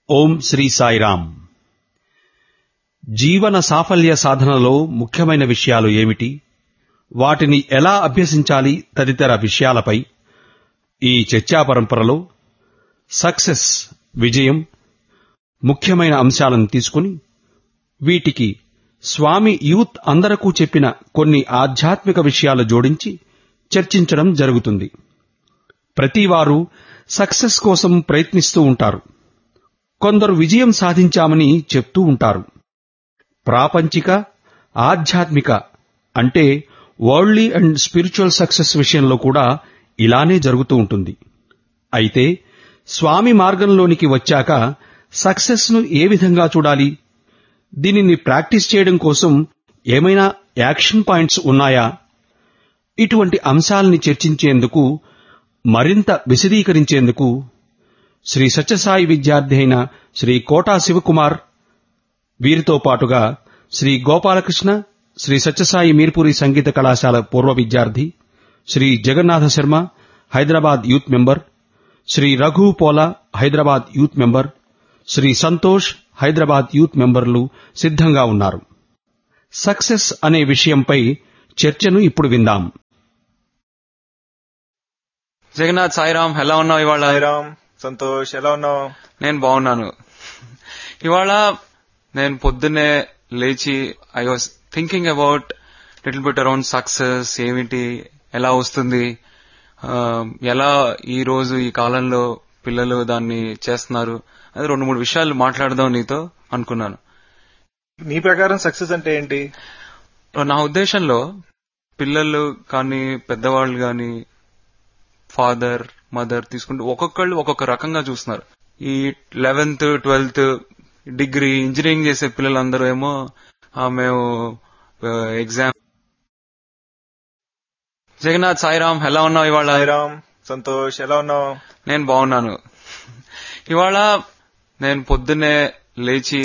ఓం శ్రీ సాయిరామ్ జీవన సాఫల్య సాధనలో ముఖ్యమైన విషయాలు ఏమిటి వాటిని ఎలా అభ్యసించాలి తదితర విషయాలపై ఈ చర్చా పరంపరలో సక్సెస్ విజయం ముఖ్యమైన అంశాలను తీసుకుని వీటికి స్వామి యూత్ అందరకు చెప్పిన కొన్ని ఆధ్యాత్మిక విషయాలు జోడించి చర్చించడం జరుగుతుంది ప్రతివారు సక్సెస్ కోసం ప్రయత్నిస్తూ ఉంటారు కొందరు విజయం సాధించామని చెప్తూ ఉంటారు ప్రాపంచిక ఆధ్యాత్మిక అంటే వరల్డ్లీ అండ్ స్పిరిచువల్ సక్సెస్ విషయంలో కూడా ఇలానే జరుగుతూ ఉంటుంది అయితే స్వామి మార్గంలోనికి వచ్చాక సక్సెస్ ను ఏ విధంగా చూడాలి దీనిని ప్రాక్టీస్ చేయడం కోసం ఏమైనా యాక్షన్ పాయింట్స్ ఉన్నాయా ఇటువంటి అంశాలని చర్చించేందుకు మరింత విశదీకరించేందుకు శ్రీ సత్యసాయి విద్యార్థి అయిన శ్రీ కోటా శివకుమార్ వీరితో పాటుగా శ్రీ గోపాలకృష్ణ శ్రీ సత్యసాయి మీర్పూరి సంగీత కళాశాల పూర్వ విద్యార్థి Shri Jagannatha Sharma Hyderabad youth member Shri Raghu Pola Hyderabad youth member Shri Santosh Hyderabad youth మెంబర్లు సిద్ధంగా ఉన్నారు సక్సెస్ అనే విషయంపై చర్చను ఇప్పుడు విందాం జగన్నాథ్ సాయిరామ్ ఎలా ఉన్నావు ఇవాళ సాయిరామ్ సంతోష్ ఎలా ఉన్నావు నేను బాగున్నాను ఇవాళ నేను పొద్దున్నే లేచి I was thinking about little bit around success ఏమిటి ఎలా వస్తుంది ఆ, ఎలా ఈ రోజు ఈ కాలంలో పిల్లలు దాన్ని చేస్తున్నారు అది రెండు మూడు విషయాలు మాట్లాడదాం నీతో అనుకున్నాను నీ ప్రకారం సక్సెస్ అంటే ఏంటి నా ఉద్దేశంలో పిల్లలు కానీ పెద్దవాళ్ళు కానీ ఫాదర్ మదర్ తీసుకుంటే ఒక్కొక్కళ్ళు ఒక్కొక్క రకంగా చూస్తున్నారు ఈ లెవెన్త్ ట్వెల్త్ డిగ్రీ ఇంజనీరింగ్ చేసే పిల్లలందరూ ఏమో "ఆ, మేము ఎగ్జామ్ జగన్నాథ్ సాయిరామ్ ఎలా ఉన్నావు ఇవాళ సాయిరామ్ సంతోష్ ఎలా ఉన్నావు నేను బాగున్నాను ఇవాళ నేను పొద్దున్నే లేచి